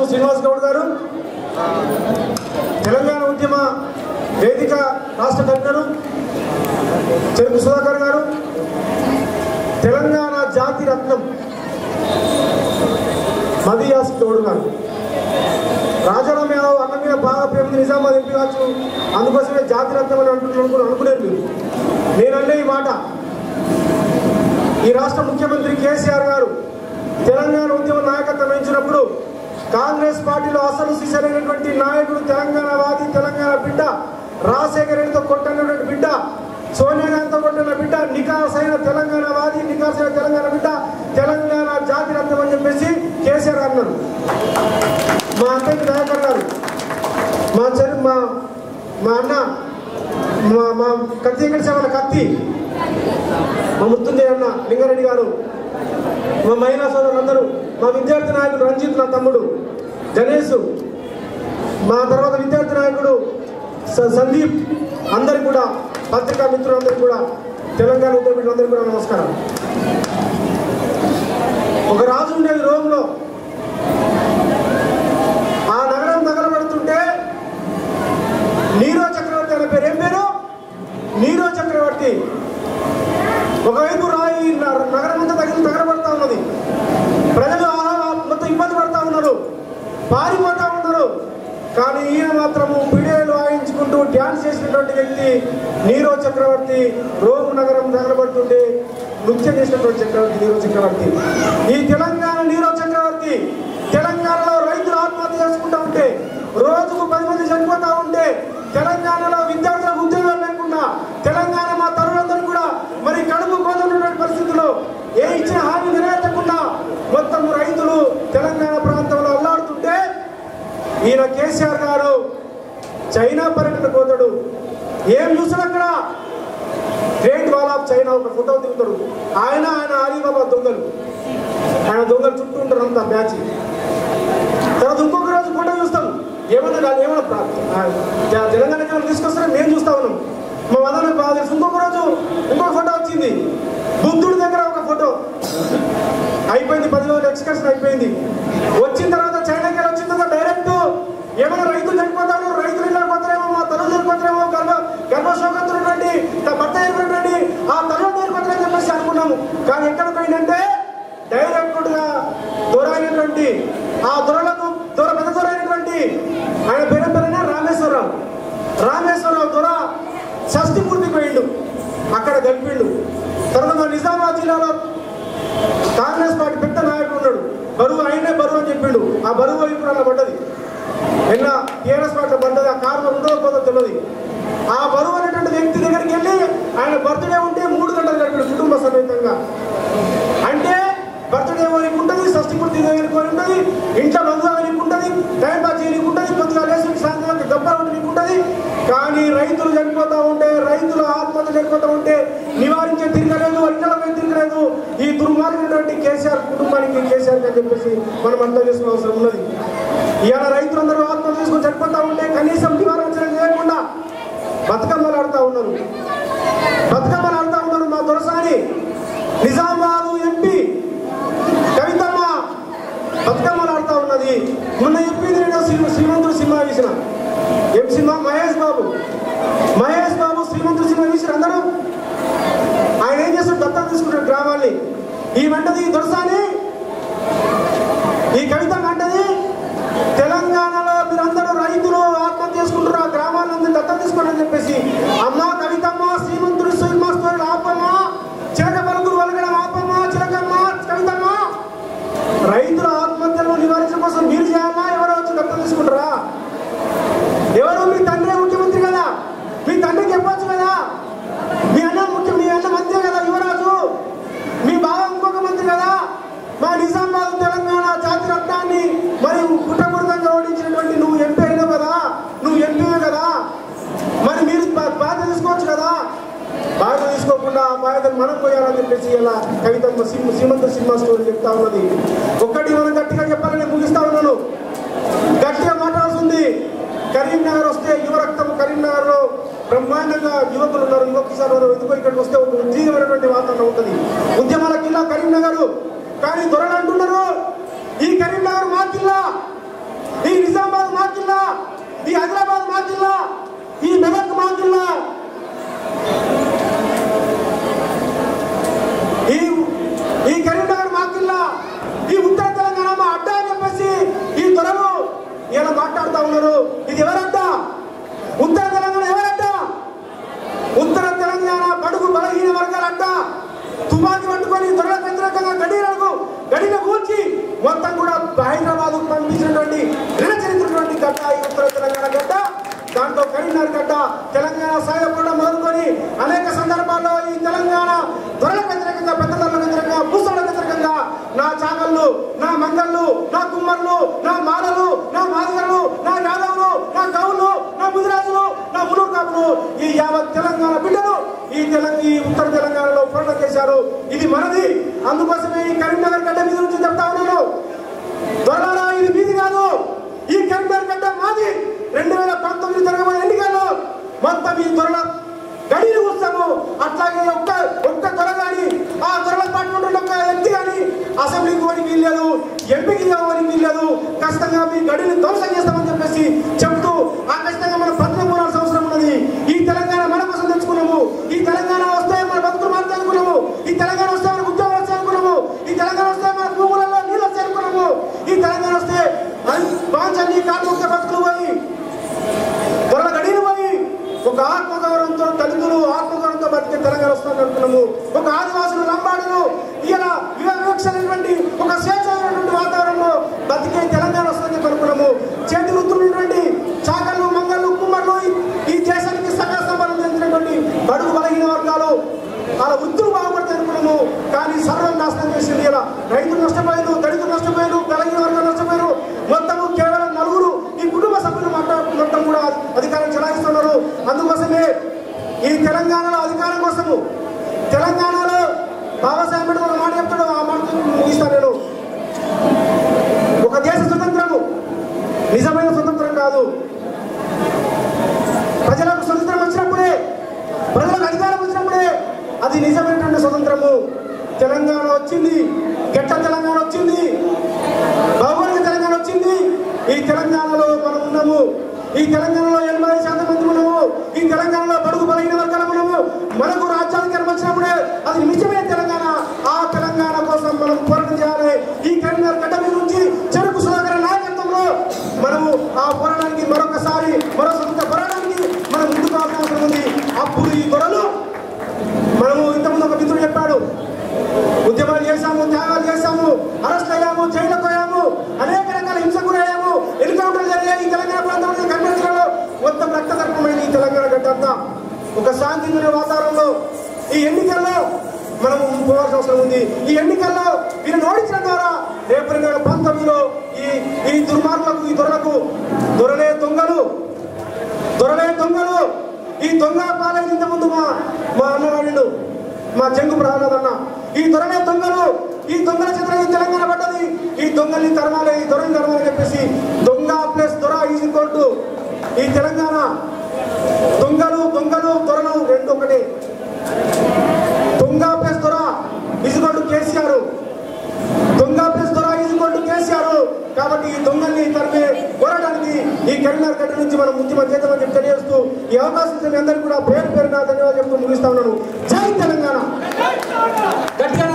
శ్రీనివాస్ గౌడ్ గారు తెలంగాణ ఉద్యమ వేదిక రాష్ట్ర కన్వీనరు చెరుకు సుధాకర్ గారు తెలంగాణ జాతి రత్నం మదియాస్ గౌడ్ గారు రాజారాం యాదవ్ అన్న మీద బాగా ప్రేమ నిజామాబాద్ ఎంపీ కావచ్చు అందుకోసమే జాతి రత్నం అని అంటున్నాను అనుకునేది మీరు నేనన్నే ఈ మాట ఈ రాష్ట్ర ముఖ్యమంత్రి కేసీఆర్ గారు తెలంగాణ ఉద్యమ నాయకత్వం వహించినప్పుడు కాంగ్రెస్ పార్టీలో అసలు సిసలైనటువంటి నాయకుడు తెలంగాణ వాది తెలంగాణ బిడ్డ రాజశేఖర రెడ్డితో కొట్టనటువంటి బిడ్డ సోనియా గాంధీతో కొట్టిన బిడ్డ నికాసైన తెలంగాణ వాది నికాసైన తెలంగాణ బిడ్డ తెలంగాణ జాతి రత్నం అని చెప్పేసి కేసీఆర్ గారు అన్నారు మా అన్నకి దయాకర్ గారు మా చెరు మా మా అన్న మా మా కత్తి ఎక్కడ సేవల కత్తి మా మృత్యుంజయ అన్న లింగారెడ్డి గారు మా మహిళా సోదరులందరూ మా విద్యార్థి నాయకుడు రంజిత్ నా తమ్ముడు గణేష్ మా తర్వాత విద్యార్థి నాయకుడు స- సందీప్ అందరికి కూడా పత్రికా మిత్రులందరికీ కూడా తెలంగాణ ఉద్యమికులందరికీ కూడా నమస్కారం ఒక రాజు ఉండేది రోమ్లో ఆ నగరం నగరపడుతుంటే నీరో చక్రవర్తి అనే పేరు ఏం పేరు నీరో చక్రవర్తి ఒకవైపు రాయి న- నగరం అంతా తగిలి తగలబడతా ఉన్నది ప్రజలు ఆహా మొత్తం ఇబ్బంది పడతా ఉన్నారు పారిపోతా ఉన్నారు కానీ ఈయన మాత్రము పిడియలు వాయించుకుంటూ డ్యాన్స్ చేసినటువంటి వ్యక్తి నీరో చక్రవర్తి రోమ్ నగరం తగలబడుతుంటే నృత్యం చేసినటువంటి చక్రవర్తి నీరో చక్రవర్తి ఈ తెలంగాణ నీరో చక్రవర్తి తెలంగాణలో రైతులు ఆత్మహత్య చేసుకుంటా ఉంటే రోజుకు పది మంది చనిపోతా ఉంటే తెలంగాణలో విద్యార్థులకు ఉద్యోగాలు లేకుండా తెలంగాణ మా తరుణందరూ కూడా మరి కడుపు కోదన్నటువంటి పరిస్థితుల్లో ఏ ఇచ్చిన హామీ నెరవేర్చకుండా మొత్తం రైతులు తెలంగాణ ప్రాంతంలో అల్లాడుతుంటే ఈయన కేసీఆర్ గారు చైనా పర్యటన పోతాడు ఏం చూసాడు అక్కడ గ్రేట్ వాల్ ఆఫ్ చైనా ఒక ఫోటో దిగుతాడు ఆయన ఆయన అలీబాబా దొంగలు ఆయన దొంగలు చుట్టూ ఉంటారు అంతా బ్యాచ్ తర్వాత ఇంకొక రోజు ఫోటో చూస్తాం ఏమన్నా కాదు ఏమన్నా ప్రా- ఆ, తె- తెలంగాణ జనం తీసుకొస్తారని మేము చూస్తా ఉన్నాం మా వదన బాగా తెలుసు ఇంకొక రోజు ఇంకొక ఫోటో వచ్చింది బుద్ధుడి దగ్గర ఒక ఫోటో అయిపోయింది పది రోజులు ఎక్స్కర్షన్ అయిపోయింది వచ్చిన తర్వాత చైనాకి వెళ్ళి వచ్చిన తర్వాత డైరెక్ట్ ఏమైనా రైతులు చనిపోతారు రైతులు ఇలా పోతారేమో మా తల్లు చనిపోతారేమో గర్భ గర్భశోకంతున్నటువంటి భర్త అయినటువంటి ఆ తల్లు చనిపోతారని చెప్పేసి అనుకున్నాము కానీ ఎక్కడ పోయిందంటే డైరెక్ట్ గా దొరైనటువంటి ఆ దొరలకు దొర పెద్ద దొరైనటువంటి ఆయన పేరు పేరైనా రామేశ్వరరావు రామేశ్వరరావు దొర షష్టి పూర్తికి పోయిండు అక్కడ గడిపిండు తర్వాత మా నిజామాబాద్ జిల్లాలో కాంగ్రెస్ పార్టీ పెద్ద నాయకుడు ఉన్నాడు బరువు ఆయనే బరువు అని చెప్పిండు ఆ బరువు ఇప్పుడు అలా పడ్డది నిన్న టీఆర్ఎస్ పార్టీ పడ్డది ఆ కారు ఉండదో పోదో తెలియదు ఆ బరువు అనేటువంటి వ్యక్తి దగ్గరికి వెళ్ళి ఆయన బర్త్డే ఉంటే మూడు గంటలు గడిపాడు కుటుంబ సమేతంగా అంటే బర్త్డే వారికి ఉంటుంది షష్టి పూర్తి వారికి ఉంటుంది ఇంట్లో మందు వారికి ఉంటుంది టైం పాస్ చేయడానికి ఉంటుంది కొద్దిగా లేచి సాయంత్రం దెబ్బలు ఉండడానికి ఉంటుంది కానీ రైతులు చనిపోతా ఉంటే రైతుల ఆత్మహత్య చనిపోతా ఉంటే నివారించే తిరగలేదు ఇళ్లపై తిరగలేదు ఈ దుర్మార్గమైనటువంటి కేసీఆర్ కుటుంబానికి కేసీఆర్ అని చెప్పేసి మనం అర్థం చేసుకునే అవసరం ఉన్నది ఇవాళ రైతులందరూ ఆత్మహత్య చేసుకొని చనిపోతా ఉంటే కనీసం నివారించడం లేకుండా బతుకమ్మలు ఆడుతూ ఉన్నారు బతుకమ్మలు ఆడుతూ ఉన్నారు మా దొరసాని నిజామాబాదు ఎంపీ కవితమ్మ బతుకమ్మలు ఆడుతూ ఉన్నది మొన్న చెప్పింది నేను శ్రీ- శ్రీమంతుడు సినిమా తీసిన ఏం సినిమా మహేష్ బాబు మహేష్ బాబు శ్రీమంతుడు సినిమా తీసిన అందరూ ఆయన ఏం చేస్తాడు దత్తం తీసుకుంటాడు గ్రామాన్ని ఈ వెంటది ఈ దొరసాని ఈ కవిత అంటది తెలంగాణలో మీరందరూ రైతులు ఆత్మహత్య చేసుకుంటారు ఆ గ్రామాలను దత్తం తీసుకోండి అని చెప్పేసి అమ్మ కవితమ్మ శ్రీమంతుడు శ్రీమాస్తోడు ఆపమ్మ చిలక పలుకులు వలగడం ఆపమ్మ చిలకమ్మ కవితమ్మ రైతుల ఆత్మహత్యలను నివారించడం కోసం మీరు చేయాలా ఎవరో వచ్చి దత్తం తీసుకుంటారా ఎవరు మీ తండ్రి ముఖ్యమంత్రి కదా మీ తండ్రికి చెప్పొచ్చు కదా మీ అన్న ముఖ్య మీ అన్న మంత్రి కదా యువరాజు మీ బావ ఇంకొక మంత్రి కదా మా నిజామాబాద్ తెలంగాణ జాతి రత్నాన్ని మరి కుట్రపూరితంగా ఓడించినటువంటి నువ్వు ఎంపీ అయినావు కదా నువ్వు ఎంపీ కదా మరి మీరు బా- బాధ్యత తీసుకోవచ్చు కదా బాధ్యత తీసుకోకుండా ఆ బాధ్యతను మనం పోయాలని చెప్పేసి ఇలా కవితమ్మ సినిమా సీమంత సినిమా స్టోరీ చెప్తా ఉన్నది ఒక్కటి మనం గట్టిగా చెప్పాలని ముగిస్తా ఉన్నాను గట్టిగా మాట్లాడుతుంది కరీంనగర్ వస్తే యువరక్తం కరీంనగర్ లో బ్రహ్మాండంగా యువకులు ఉన్నారు యువకులు ఉన్నారు ఎందుకో ఇక్కడికి వస్తే ఒక ఉద్యోగమైనటువంటి వాతావరణం ఉంటుంది ఉద్యమాల కిల్లా కరీంనగర్ కానీ దొరలు అంటున్నారు ఈ కరీంనగర్ మా కిల్లా ఉన్నారు ఇది ఎవరంట ఉత్తర తెలంగాణ ఎవరంట ఉత్తర తెలంగాణ బడుగు బలహీన వర్గాలంట తుపాకీ పట్టుకొని దొరల వ్యతిరేకంగా గడిలకు గడిన కూల్చి మొత్తం కూడా హైదరాబాద్ పంపించినటువంటి నిలచరిత్రటువంటి గడ్డ ఈ ఉత్తర తెలంగాణ గడ్డ దాంట్లో కరీంనగర్ గడ్డ తెలంగాణ సాయపడ మొదలుకొని అనేక సందర్భాల్లో ఈ తెలంగాణ దొరల వ్యతిరేకంగా పెద్ద దొరల వ్యతిరేకంగా భూసాల వ్యతిరేకంగా నా చాగళ్ళు నా మంగళ్ళు నా కుమ్మర్లు నా మాలలు నా మాదిగలు నా యాదవులు నా గౌలు నా ముదిరాజులు నా మునూరు కాపులు ఈ యావత్ తెలంగాణ బిడ్డలు ఈ తెలంగాణ ఈ ఉత్తర తెలంగాణలో పోరాటం చేశారు ఇది మనది అందుకోసమే ఈ కరీంనగర్ గడ్డ మీద నుంచి చెప్తా ఉన్నాను దొరలారా ఇది మీది కాదు ఈ కరీంనగర్ గడ్డ మాది రెండు వేల పంతొమ్మిది జరగబోయే ఎన్నికల్లో మొత్తం ఈ దొరల గడిని కూర్చాము అట్లాగే ఒక్క ఒక్క దొర కానీ ఆ దొరల పాటు ఉండే ఒక్క వ్యక్తి కానీ అసెంబ్లీకి పోని వీల్లేదు ఎంపీకి పోని వీల్లేదు ఖచ్చితంగా మీ గడిని ధ్వంసం చేస్తామని చెప్పేసి చెప్తూ ఆ ఖచ్చితంగా మనం పత్రం పోరాల్సిన అవసరం ఉన్నది ఈ తెలంగాణ మన కోసం తెచ్చుకున్నాము ఈ తెలంగాణ వస్తే మన బతుకులు మార్చి అనుకున్నాము ఈ తెలంగాణ వస్తే మన ఉద్యోగాలు వచ్చాయి అనుకున్నాము ఈ తెలంగాణ వస్తే మన భూములలో నీళ్ళు వచ్చాయి అనుకున్నాము ఈ తెలంగాణ వస్తే బాంచల్లి కాటుక బతుకులు పోయి త్వరగా గడిని పోయి ఒక ఆత్మగౌరవంతో తల్లిదండ్రులు ఆత్మగౌరవంతో బతికే తెలంగాణ వస్తుందని అనుకున్నాము ఒక ఆదివాసులు లంబాడులు ఇలా వివక్షమైనటువంటి ఒక స్వేచ్ఛమైనటువంటి వాతావరణంలో బతికే తెలంగాణ వస్తుందని చెప్పి అనుకున్నాము చేతి వృత్తున్నటువంటి చాకళ్ళు మంగళ్ళు కుమ్మర్లు ఈ- ఈ దేశానికి సకల సంబంధం చెందినటువంటి బడుగు బలహీన వర్గాలు అలా వృత్తులు బాగుపడతాయి అనుకున్నాము కానీ సర్వం నాశనం చేసింది ఇలా రైతులు నష్టపోయారు దళితులు నష్టపోయారు బలహీన వర్గాలు నష్టపోయారు మొత్తము కేవలం నలుగురు ఈ కుటుంబ సభ్యులు మాట్లాడు మొత్తం కూడా అధికారం చెలాయిస్తున్నారు అందుకోసమే ఈ తెలంగాణలో అధికారం కోసము తెలంగాణలో బాబాసాహెబ్ అంబేద్కర్ ఒక మాట చెప్తాడు ఆ మాట ముగిస్తాను నేను ఒక దేశ స్వతంత్రము నిజమైన స్వతంత్రం కాదు ప్రజలకు స్వతంత్రం వచ్చినప్పుడే ప్రజలకు అధికారం వచ్చినప్పుడే అది నిజమైనటువంటి స్వతంత్రము తెలంగాణ వచ్చింది గెట్ట తెలంగాణ వచ్చింది భౌగోళిక తెలంగాణ వచ్చింది ఈ తెలంగాణలో మనం ఉన్నాము ఈ తెలంగాణలో ఎనభై శాతం మంది ఉన్నాము ఈ తెలంగాణలో బడుగు బలహీన వర్గాలు ఉన్నాము మనకు రాజ్యాధికారం వచ్చినప్పుడే అది నిజమైన తెలంగాణ ఆ తెలంగాణ కోసం మనం పోరాటం చేయాలి ఈ కరీంనగర్ గడ్డ మీద నుంచి చెరుకు సుధాకర్ నాయకత్వంలో మనము ఆ పోరాటానికి మరొకసారి మరో స్వతంత్ర పోరాటానికి మనం ముందుకు రావాల్సిన అవసరం ఉంది అప్పుడు ఈ దొరలు మనము ఇంతకుముందు ఒక మిత్రుడు చెప్పాడు ఉద్యమాలు చేశాము త్యాగాలు చేశాము అరెస్ట్ అయ్యాము జైలుకు పోయాము అనేక రకాల హింసకు గురయ్యాము ఎన్కౌంటర్ జరిగాయి ఈ తెలంగాణ ప్రాంతంలో కర్ణాటక జిల్లాలో మొత్తం రక్తదర్పమైన ఈ తెలంగాణ గడ్డ అంతా ఒక శాంతియుత వాతావరణంలో ఈ ఎన్నికల్లో మనం పోవాల్సిన అవసరం ఉంది ఈ ఎన్నికల్లో వీరిని ఓడించడం ద్వారా రేపు రెండు వేల పంతొమ్మిదిలో ఈ ఈ దుర్మార్గులకు ఈ దొరలకు దొరలే దొంగలు దొరలే దొంగలు ఈ దొంగ పాలైన ఇంత ముందు మా మా అన్నవాళ్ళు మా జంగు ప్రహ్లాద్ అన్న ఈ దొరలే దొంగలు ఈ దొంగల చిత్రం ఈ తెలంగాణ పడ్డది ఈ దొంగల్ని తరమాలి ఈ దొరని తరమాలని చెప్పేసి దొంగ ప్లస్ దొర ఈజ్ కోర్టు ఈ తెలంగాణ దొంగలు దొంగలు దొరలు రెండు ఒకటి దొంగ ప్లస్ దొర ఈజ్ కేసీఆర్ దొంగ ప్లస్ దొర ఈజ్ కేసీఆర్ కాబట్టి ఈ దొంగల్ని తరిమే పోరాటానికి ఈ కరీంనగర్ గడ్డ నుంచి మనం ఉద్యమం చేద్దామని చెప్పి తెలియజేస్తూ ఈ అవకాశం ఇచ్చిన మీ అందరికీ కూడా పేరు పేరు నా ధన్యవాదాలు చెప్తూ ముగిస్తా ఉన్నాను జై తెలంగాణ గట్టిగా